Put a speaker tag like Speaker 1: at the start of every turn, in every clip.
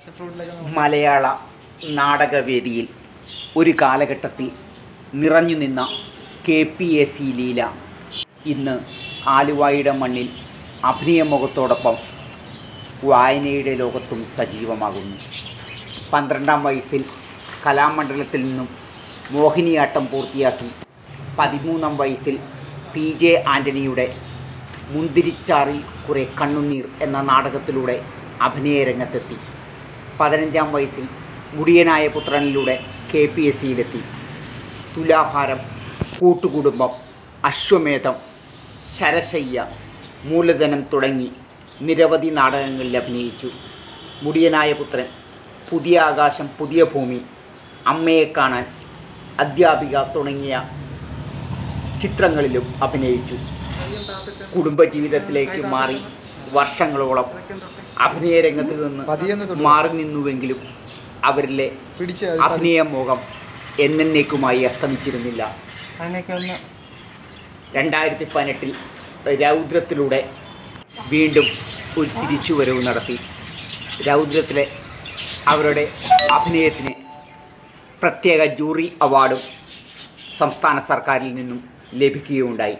Speaker 1: മലയാള നാടകവേദിയിൽ ഒരു കാലഘട്ടത്തിൽ നിറഞ്ഞു നിന്ന K P A C Leela ഇന്ന് ആലുവായുടെ മണ്ണിൽ അഭിനയമുഖത്തോടൊപ്പം വായനയുടെ ലോകത്തും സജീവമാകുന്നു പന്ത്രണ്ടാം വയസ്സിൽ കലാമണ്ഡലത്തിൽ നിന്നും മോഹിനിയാട്ടം പൂർത്തിയാക്കി പതിമൂന്നാം വയസ്സിൽ പി ജെ ആൻ്റണിയുടെ മുന്തിരിച്ചാറിൽ കുറെ കണ്ണുനീർ എന്ന നാടകത്തിലൂടെ അഭിനയ രംഗത്തെത്തി പതിനഞ്ചാം വയസ്സിൽ മുടിയനായ പുത്രനിലൂടെ കെ പി എസ് സിയിലെത്തി തുലാഭാരം കൂട്ടുകുടുംബം അശ്വമേധം ശരശയ്യ മൂലധനം തുടങ്ങി നിരവധി നാടകങ്ങളിൽ അഭിനയിച്ചു മുടിയനായ പുത്രൻ പുതിയ ആകാശം പുതിയ ഭൂമി അമ്മയെ കാണാൻ അധ്യാപിക തുടങ്ങിയ ചിത്രങ്ങളിലും അഭിനയിച്ചു കുടുംബജീവിതത്തിലേക്ക് മാറി വർഷങ്ങളോളം അഭിനയ രംഗത്ത് നിന്ന് മാറി നിന്നുവെങ്കിലും അവരിലെ
Speaker 2: പിടിച്ച്
Speaker 1: അഭിനയ മോഹം എന്നേക്കുമായി അസ്തമിച്ചിരുന്നില്ല
Speaker 2: അതിനൊക്കെ ഒന്ന്
Speaker 1: രണ്ടായിരത്തി പതിനെട്ടിൽ രൗദ്രത്തിലൂടെ വീണ്ടും ഒരു തിരിച്ചുവരവ് നടത്തി രൗദ്രത്തിലെ അവരുടെ അഭിനയത്തിന് പ്രത്യേക ജൂറി അവാർഡും സംസ്ഥാന സർക്കാരിൽ നിന്നും ലഭിക്കുകയുണ്ടായി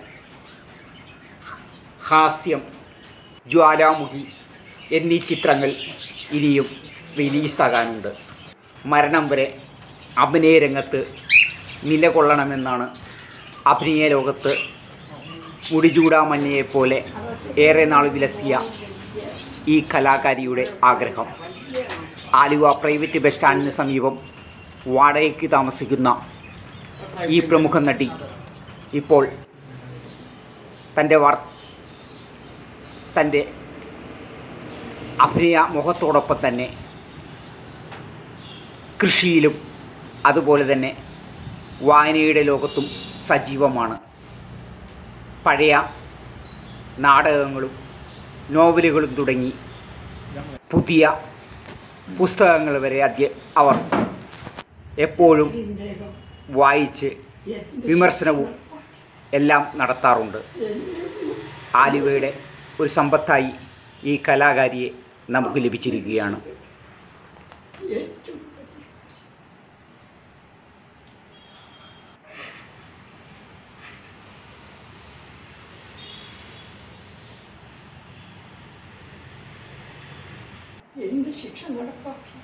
Speaker 1: ഹാസ്യം ജ്വാലാമുഖി എന്നീ ചിത്രങ്ങൾ ഇനിയും റിലീസാകാനുണ്ട് മരണം വരെ അഭിനയ രംഗത്ത് നിലകൊള്ളണമെന്നാണ് അഭിനയ ലോകത്ത് മുടിചൂടാമഞ്ഞയെപ്പോലെ ഏറെ നാൾ വിലസിയ ഈ കലാകാരിയുടെ ആഗ്രഹം ആലുവ പ്രൈവറ്റ് ബസ് സ്റ്റാൻഡിന് സമീപം വാടകയ്ക്ക് താമസിക്കുന്ന ഈ പ്രമുഖ നടി ഇപ്പോൾ തൻ്റെ വർ തൻ്റെ അഭിനയ മുഖത്തോടൊപ്പം തന്നെ കൃഷിയിലും അതുപോലെ തന്നെ വായനയുടെ ലോകത്തും സജീവമാണ് പഴയ നാടകങ്ങളും നോവലുകളും തുടങ്ങി പുതിയ പുസ്തകങ്ങൾ വരെ അധ്യ അവർ എപ്പോഴും വായിച്ച് വിമർശനവും എല്ലാം നടത്താറുണ്ട് ആലുവയുടെ ഒരു സമ്പത്തായി ഈ കലാകാരിയെ നമുക്ക് ലഭിച്ചിരിക്കുകയാണ്
Speaker 3: എന്റെ ശിക്ഷ നടപ്പാക്കി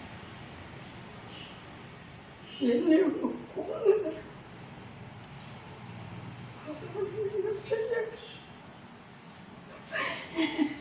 Speaker 3: എന്നെ ഒന്ന് കൊന്നത് അതുകൊണ്ട് നിങ്ങൾ ചെയ്യട്ടെ